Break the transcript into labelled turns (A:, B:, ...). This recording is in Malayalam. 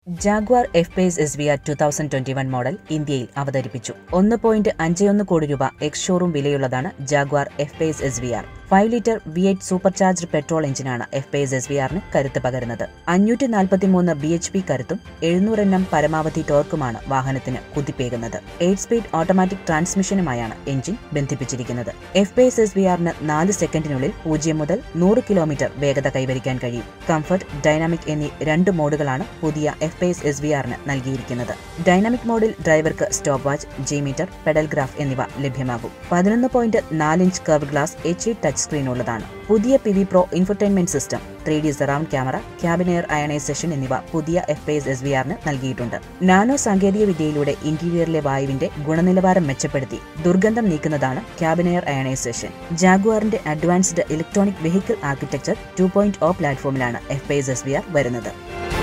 A: Jaguar F Pace S V R two thousand twenty one model ഇന്ത്യയിൽ അവതരിപ്പിച്ചു ഒന്ന് പോയിന്റ് അഞ്ചൊന്ന് കോടി രൂപ എക്സ് ഷോറൂം വിലയുള്ളതാണ് Jaguar F Pace S V R five litre V eight supercharged petrol എഞ്ചിനാണ് എഫ് പേസ് എസ് വി ആറിന് കരുത്ത് പകരുന്നത് അഞ്ഞൂറ്റി നാൽപ്പത്തിമൂന്ന് ബി എച്ച് പി കരുത്തും എഴുന്നൂറ് എണ്ണം പരമാവധി ടോർക്കുമാണ് വാഹനത്തിന് കുതിപ്പേകുന്നത് എയ്റ്റ് സ്പീഡ് ഓട്ടോമാറ്റിക് ട്രാൻസ്മിഷനുമായാണ് എഞ്ചിൻ ബന്ധിപ്പിച്ചിരിക്കുന്നത് എഫ് പേസ് എസ് വി ആറിന് നാല് സെക്കൻഡിനുള്ളിൽ പൂജ്യം മുതൽ നൂറ് കിലോമീറ്റർ വേഗത കൈവരിക്കാൻ കഴിയും കംഫർട്ട് ഡൈനാമിക് എന്നീ രണ്ട് മോഡുകളാണ് പുതിയ എഫ് പേസ് എസ് വി ആറിന് നൽകിയിരിക്കുന്നത് ഡൈനാമിക് മോഡിൽ ഡ്രൈവർക്ക് stopwatch G meter pedal graph എന്നിവ ലഭ്യമാകും പതിനൊന്ന് പോയിന്റ് നാല് inch curve glass H E touch screen ഉള്ളതാണ് പുതിയ P V pro infotainment system three D surround camera cabin air ionisation എന്നിവ പുതിയ എഫ് പേസ് എസ് വി ആറിന് നൽകിയിട്ടുണ്ട് നാനോ സാങ്കേതിക വിദ്യയിലൂടെ ഇന്റീരിയറിലെ വായുവിന്റെ ഗുണനിലവാരം മെച്ചപ്പെടുത്തി ദുർഗന്ധം നീക്കുന്നതാണ് ക്യാബിൻ എയർ അയണൈസേഷൻ ജാഗ്വാറിന്റെ advanced electronic vehicle architecture two point O പ്ലാറ്റ്ഫോമിലാണ് F Pace S V R വരുന്നത്